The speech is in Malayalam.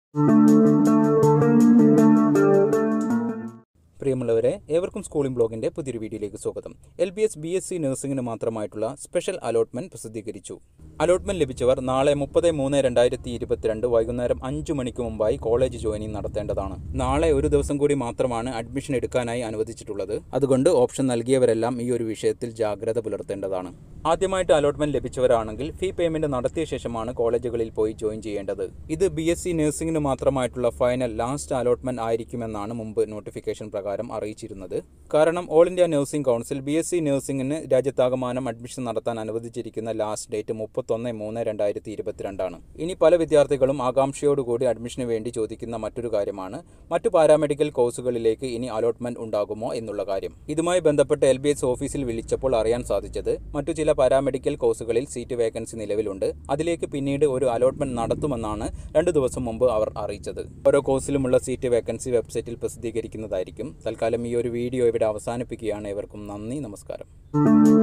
പ്രിയമുള്ളവരെ ഏവർക്കും സ്കൂളിംഗ് ബ്ലോഗിന്റെ പുതിയൊരു വീഡിയോയിലേക്ക് സ്വാഗതം L B S B S C നഴ്സിംഗിന് മാത്രമായിട്ടുള്ള സ്പെഷ്യൽ അലോട്ട്മെന്റ് പ്രസിദ്ധീകരിച്ചു അലോട്ട്മെന്റ് ലഭിച്ചവർ നാളെ മുപ്പത് മൂന്ന് രണ്ടായിരത്തി ഇരുപത്തിരണ്ട് വൈകുന്നേരം അഞ്ചു മണിക്ക് മുമ്പായി കോളേജ് ജോയിനിങ് നടത്തേണ്ടതാണ് നാളെ ഒരു ദിവസം കൂടി മാത്രമാണ് അഡ്മിഷൻ എടുക്കാനായി അനുവദിച്ചിട്ടുള്ളത് അതുകൊണ്ട് ഓപ്ഷൻ നൽകിയവരെല്ലാം ഈ ഒരു വിഷയത്തിൽ ജാഗ്രത പുലർത്തേണ്ടതാണ് ആദ്യമായിട്ട് അലോട്ട്മെന്റ് ലഭിച്ചവരാണെങ്കിൽ ഫീ പേയ്മെന്റ് നടത്തിയ ശേഷമാണ് കോളേജുകളിൽ പോയി ജോയിൻ ചെയ്യേണ്ടത് ഇത് ബി എസ് സി നഴ്സിംഗിന് മാത്രമായിട്ടുള്ള ഫൈനൽ ലാസ്റ്റ് അലോട്ട്മെന്റ് ആയിരിക്കുമെന്നാണ് മുമ്പ് നോട്ടിഫിക്കേഷൻ പ്രകാരം അറിയിച്ചിരുന്നത് കാരണം all India nursing council B S C നഴ്സിംഗിന് രാജ്യത്താകമാനം അഡ്മിഷൻ നടത്താൻ അനുവദിച്ചിരിക്കുന്ന ലാസ്റ്റ് ഡേറ്റ് മുപ്പത്തൊന്ന് മൂന്ന് രണ്ടായിരത്തി ഇരുപത്തിരണ്ടാണ് ഇനി പല വിദ്യാർത്ഥികളും ആകാംക്ഷയോടുകൂടി അഡ്മിഷന് വേണ്ടി ചോദിക്കുന്ന മറ്റൊരു കാര്യമാണ് മറ്റു പാരാമെഡിക്കൽ കോഴ്സുകളിലേക്ക് ഇനി അലോട്ട്മെന്റ് ഉണ്ടാകുമോ എന്നുള്ള കാര്യം ഇതുമായി ബന്ധപ്പെട്ട് എൽ ബി എസ് ഓഫീസിൽ വിളിച്ചപ്പോൾ അറിയാൻ സാധിച്ചത് മറ്റു ചില പാരാമെഡിക്കൽ കോഴ്സുകളിൽ സീറ്റ് വേക്കൻസി നിലവിലുണ്ട് അതിലേക്ക് പിന്നീട് ഒരു അലോട്ട്മെന്റ് നടത്തുമെന്നാണ് രണ്ടു ദിവസം മുമ്പ് അവർ അറിയിച്ചത് ഓരോ കോഴ്സിലുമുള്ള സീറ്റ് വേക്കൻസി വെബ്സൈറ്റിൽ പ്രസിദ്ധീകരിക്കുന്നതായിരിക്കും തൽക്കാലം ഈ ഒരു വീഡിയോ ഇവിടെ അവസാനിപ്പിക്കുകയാണ് ഏവർക്കും നന്ദി നമസ്കാരം